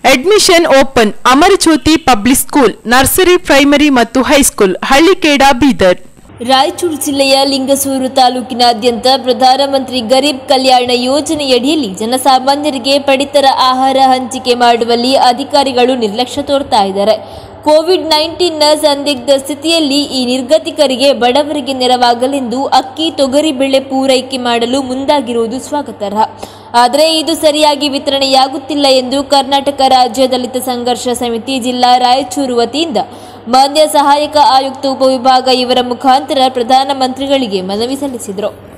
admission open Amarajyothi public school nursery primary ಮತ್ತು high school Hallikheda Bidar Raichur ಜಿಲ್ಲೆಯ ಲಿಂಗಸೂರು ತಾಲೂಕಿನಾದ್ಯಂತ ಪ್ರಧಾನಮಂತ್ರಿ ಗರೀಬ್ ಕಲ್ಯಾಣ ಯೋಜನೆಯಡಿಯಲ್ಲಿ ಜನಸಾಮಾನ್ಯರಿಗೆ ಪಡಿತರ ಆಹಾರ ಹಂಚಿಕೆ ಮಾಡುವಲ್ಲಿ ಅಧಿಕಾರಿಗಳು ನಿರ್ಲಕ್ಷ್ಯ ತೋರ್ತಾ ಇದ್ದಾರೆ ಕೋವಿಡ್ ನೈನ್ಟೀನ್ನ ಸಂದಿಗ್ಧ ಸ್ಥಿತಿಯಲ್ಲಿ ಈ ನಿರ್ಗತಿಕರಿಗೆ ಬಡವರಿಗೆ ನೆರವಾಗಲೆಂದು ಅಕ್ಕಿ ತೊಗರಿ ಬೆಳೆ ಪೂರೈಕೆ ಮಾಡಲು ಮುಂದಾಗಿರುವುದು ಸ್ವಾಗತಾರ್ಹ ಆದರೆ ಇದು ಸರಿಯಾಗಿ ವಿತರಣೆಯಾಗುತ್ತಿಲ್ಲ ಎಂದು ಕರ್ನಾಟಕ ರಾಜ್ಯ ದಲಿತ ಸಂಘರ್ಷ ಸಮಿತಿ ಜಿಲ್ಲಾ ರಾಯಚೂರು ವತಿಯಿಂದ ಮಾನ್ಯ ಸಹಾಯಕ ಆಯುಕ್ತ ಉಪವಿಭಾಗ ಇವರ ಮುಖಾಂತರ ಪ್ರಧಾನಮಂತ್ರಿಗಳಿಗೆ ಮನವಿ ಸಲ್ಲಿಸಿದರು